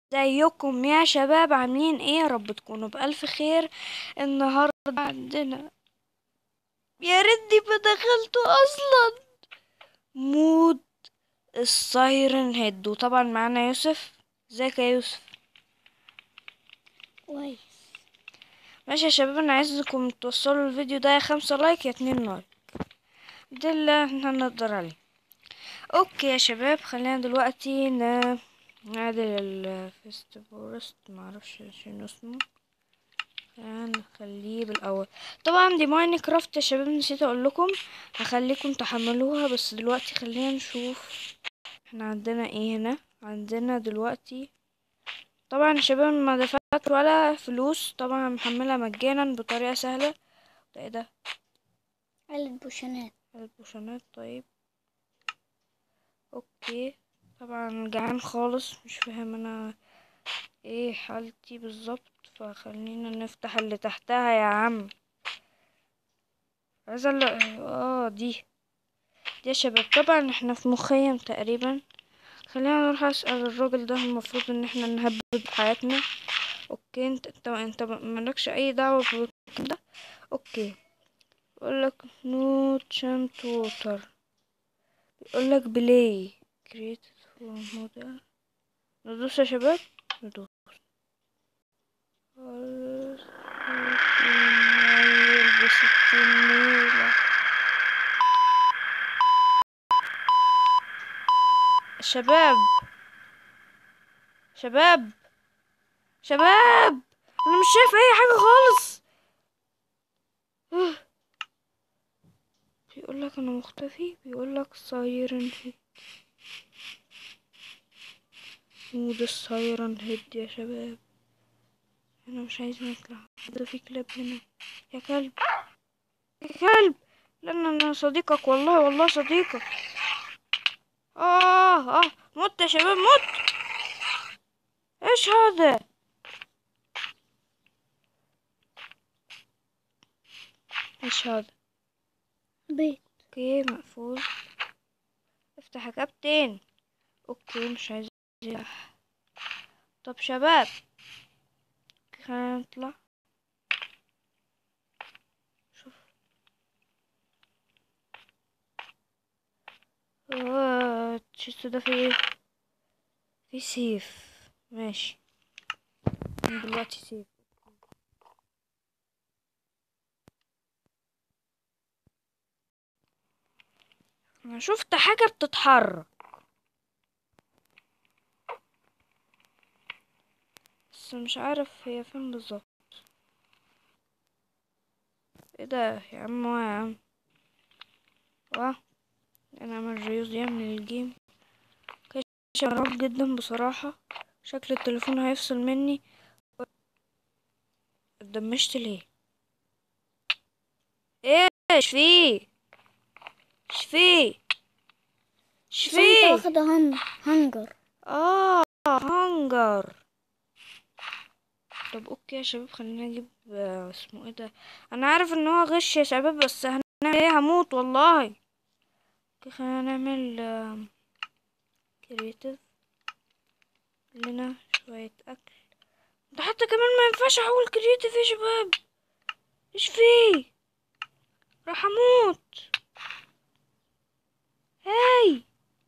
ازيكم يا شباب عاملين ايه يا رب تكونوا بألف خير النهاردة عندنا يا ريتني ما دخلته اصلا مود السايرن هيد وطبعا معانا يوسف ازيك يا يوسف كويس ماشي يا شباب انا عايزكم توصلوا الفيديو ده يا خمسة لايك يا اتنين لايك ده اللي احنا نقدر عليه اوكي يا شباب خلينا دلوقتي ن... نعدل الفيست فورست معرفش شنو اسمه خلينا نخليه بالاول طبعا دي ماينكرافت يا شباب نسيت اقول لكم هخليكم تحملوها بس دلوقتي خلينا نشوف احنا عندنا ايه هنا عندنا دلوقتي طبعا يا شباب ما دفعت ولا فلوس طبعا محملها مجانا بطريقة سهلة ده ايه ده علبة بوشنات البوشنات طيب اوكي طبعا جعان خالص مش فاهم انا ايه حالتي بالظبط فخلينا نفتح اللي تحتها يا عم عايزة ال- اه دي دي يا شباب طبعا احنا في مخيم تقريبا خلينا نروح اسأل الراجل ده المفروض ان احنا نهبب بحياتنا اوكي انت انت انت مالكش اي دعوة بكده اوكي بيقولك نو تشانت ووتر بيقولك بلاي كريتد فور موديل ندوس يا شباب ندوس خلاص، يلبس التنيلة شباب شباب شباب انا مش شايف اي حاجة خالص بيقولك انا مختفي بيقولك سايرن هيد مود السايرن هيد يا شباب انا مش عايز نطلع ده في كلاب هنا يا كلب يا كلب لان انا صديقك والله والله صديقك اه اه مت يا شباب مت ايش هذا ايش هذا بيت اوكي مقفول افتح يا كابتن اوكي مش عايز يفتح. طب شباب خلينا نطلع شوف آه، التيشيرت ده فيه ايه في سيف ماشي من دلوقتي سيف انا شفت حاجة بتتحرك بس مش عارف هي فين بالظبط ايه ده يا عم هو يا عم واه انا اعمل ريوزيا من الجيم شغال جدا بصراحة شكل التليفون هيفصل مني اتدمشت ليه ايش فيه ايش فيه ايش بس انت فيه واخدة هن... هنجر اه هانجر طب اوكي يا شباب خلينا نجيب آه، اسمه ايه ده انا عارف ان هو غش يا شباب بس هنعمل ايه هموت والله اوكي خلينا نعمل كريتيف لنا شوية اكل ده حتى كمان ما ينفعش احول كريتيف يا شباب ايش فيه راح اموت هاي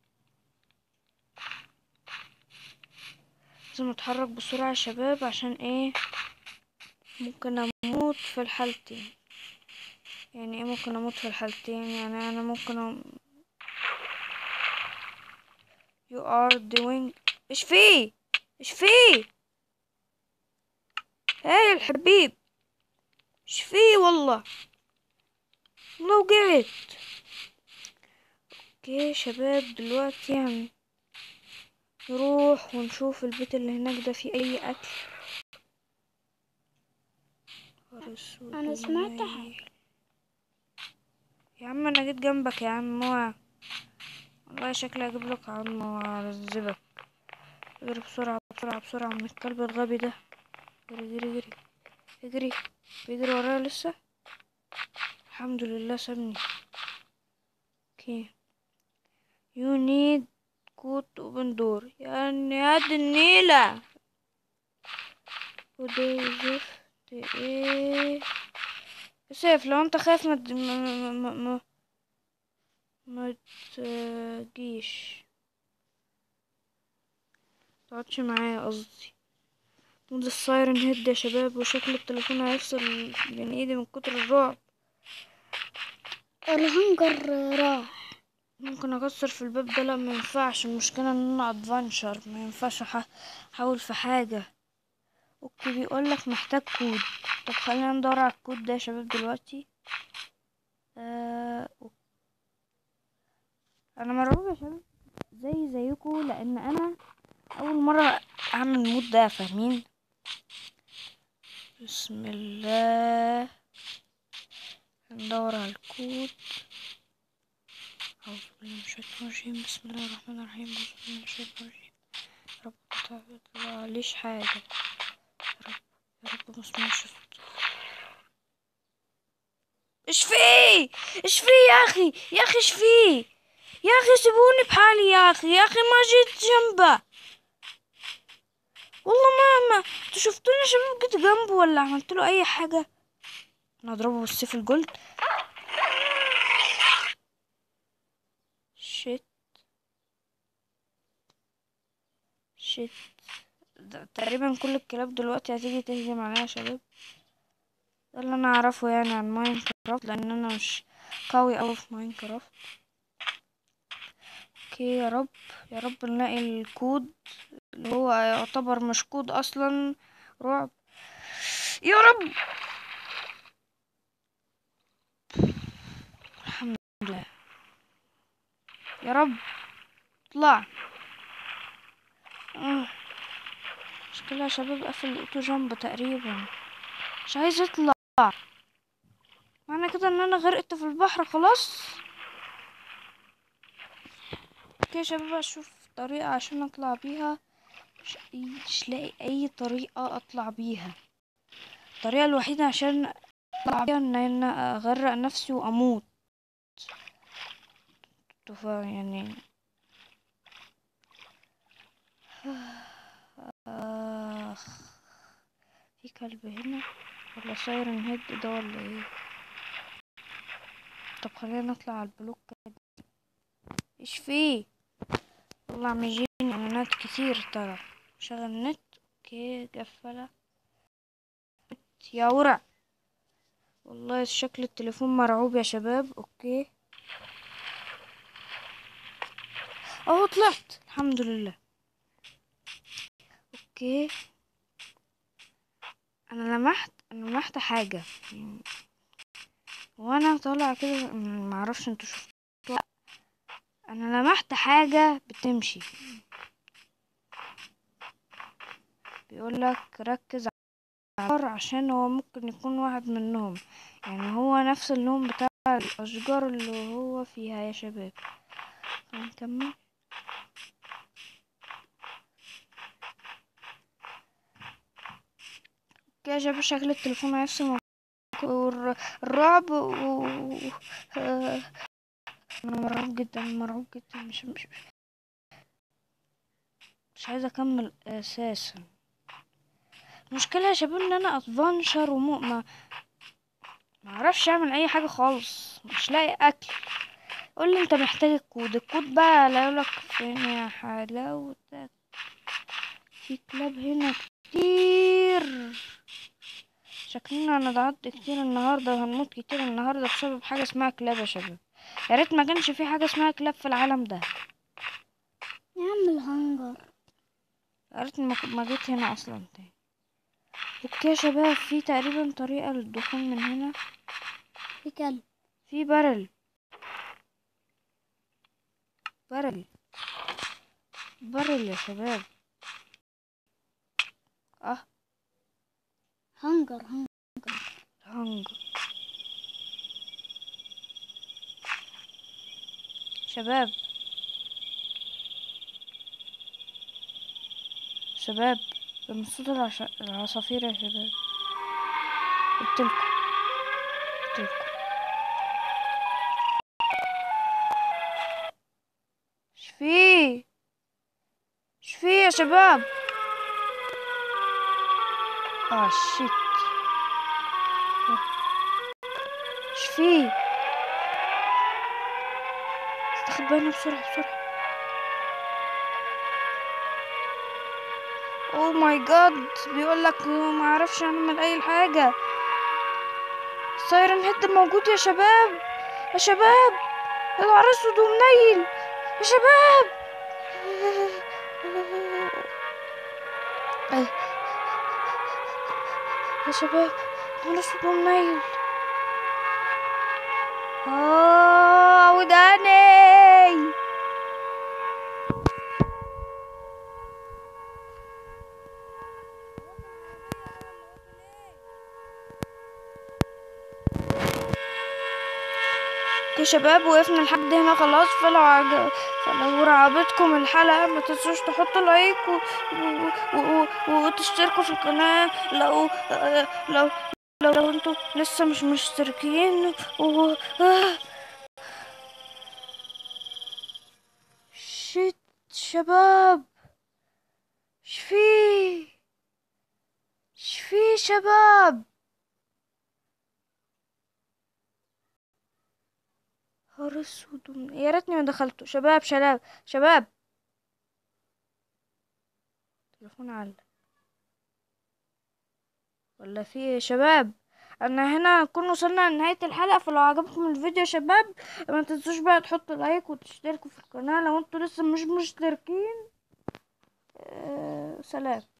لازم اتحرك بسرعة يا شباب عشان ايه ممكن اموت في الحالتين يعني ايه ممكن اموت في الحالتين يعني انا ممكن أم... you are doing ايش فيه ايش فيه هاي الحبيب ايش فيه والله والله وقعت اوكي يا شباب دلوقتي يعني نروح ونشوف البيت اللي هناك ده فيه اي اكل نهار أسود أنا سمعت ونيل. يا عم انا جيت جنبك يا عم هو والله شكلي اجيب لك عم وارزبك اجري بسرعة بسرعة بسرعة من الكلب الغبي ده اجري اجري اجري اجري بيجري ورايا لسه الحمد لله سابني اوكي you need كود اوبن دور يعني هاد النيلة ودي زفت ايه سيف لو انت خايف ما تد- ما ما ما, ما, ما تجيش تقعدش معايا قصدي مود السايرن هيد يا شباب وشكل التليفون هيفصل بين ايدي من كتر الرعب الهنجر راح ممكن اكسر في الباب ده لا ما ينفعش المشكله ان انا ادفنشر ما ينفعش أح- احاول في حاجه اوكي بيقول لك محتاج كود طب خلينا ندور على الكود ده يا شباب دلوقتي آه... أوكي. انا مرعوب يا شباب زي زيكم لان انا اول مره اعمل المود ده فاهمين بسم الله ندور على الكود أعوذ بالله من الشيطان الرجيم بسم الله الرحمن الرحيم أعوذ بالله من الشيطان الرجيم يا رب متطلع ليش حاجة يا رب يا رب ما اسمعش صوت ايش فيه ايش فيه يا اخي يا اخي ايش فيه يا اخي سيبوني بحالي يا اخي يا اخي ما جيت جنبه والله ما ما انتوا شفتوني يا شباب جيت جنبه ولا عملت له اي حاجه انا اضربه بالسيف الجولد شيت شيت ده تقريبا كل الكلاب دلوقتي هتيجي تهجم عليا يا شباب ده اللي انا اعرفه يعني عن ماينكرافت لان انا مش قوي اوي في ماينكرافت اوكي يا رب يا رب نلاقي الكود اللي هو يعتبر مش كود اصلا رعب يا رب الحمد لله يا رب اطلع آه. مشكلة يا شباب قفل الاوتو جامب تقريبا مش عايز يطلع معنى كده ان انا غرقت في البحر خلاص اوكي يا شباب اشوف طريقة عشان اطلع بيها مش مش لاقي اي طريقة اطلع بيها الطريقة الوحيدة عشان اطلع بيها ان انا اغرق نفسي واموت تفا يعني آخ في كلب هنا ولا سايرن هيد ده ولا ايه طب خلينا نطلع على البلوك كده ايش فيه والله عم يجيني اعلانات كتير ترى شغل نت اوكي قفلة يا ورع والله شكل التليفون مرعوب يا شباب اوكي اهو طلعت الحمد لله اوكي انا لمحت انا لمحت حاجه يعني وانا طالع كده م- معرفش انتوا شفتوها انا لمحت حاجه بتمشي بيقول لك ركز على الأشجار عشان هو ممكن يكون واحد منهم يعني هو نفس اللون بتاع الاشجار اللي هو فيها يا شباب هنكمل كده شايف شكل التليفون هيفصل والر- الرعب و... آه، انا مرعوب جدا مرعوب جدا مش مش مش عايزه اكمل اساسا المشكله يا شباب ان انا ادفنشر ومو ما ما اعرفش اعمل اي حاجه خالص مش لاقي اكل قول لي انت محتاج الكود الكود بقى لا لك فين يا حلاوتك في كلاب هنا كتير شكلنا انا ضغطت كتير النهارده وهنموت كتير النهارده بسبب حاجه اسمها كلاب يا شباب يا ريت ما كانش في حاجه اسمها كلاب في العالم ده يا عم الهنجر يا ريت ما ما جيت هنا اصلا تاني اوكي يا شباب في تقريبا طريقه للدخول من هنا في كلب في برل برل برل يا شباب اه هنجر هنجر هنج شباب شباب ده من صوت العش... العصافير يا شباب قلتلكوا قلتلكوا ايش فيه ايش فيه يا شباب اه شيت ايش فيه استخبى هنا بسرعة بسرعة اوه ماي جاد بيقول لك ما اعرفش اعمل اي حاجة سايرن هيد موجود يا شباب يا شباب العريس اسود ومنيل يا شباب يا شباب العريس اسود ومنيل اه وداني يا شباب وقفنا لحد هنا خلاص فلو عج... فلو عجبتكم الحلقة ما تنسوش تحطوا لايك و... و... و... وتشتركوا في القناة لو لو لو, لو انتوا لسه مش مشتركين و... آه. شيت شباب شفي شفي شباب نهار اسود وم- يا ريتني ما دخلته شباب شباب شباب تليفون علق ولا في إيه يا شباب انا هنا نكون وصلنا لنهاية الحلقة فلو عجبكم الفيديو يا شباب ما تنسوش بقى تحطوا لايك وتشتركوا في القناة لو انتوا لسه مش مشتركين أه سلام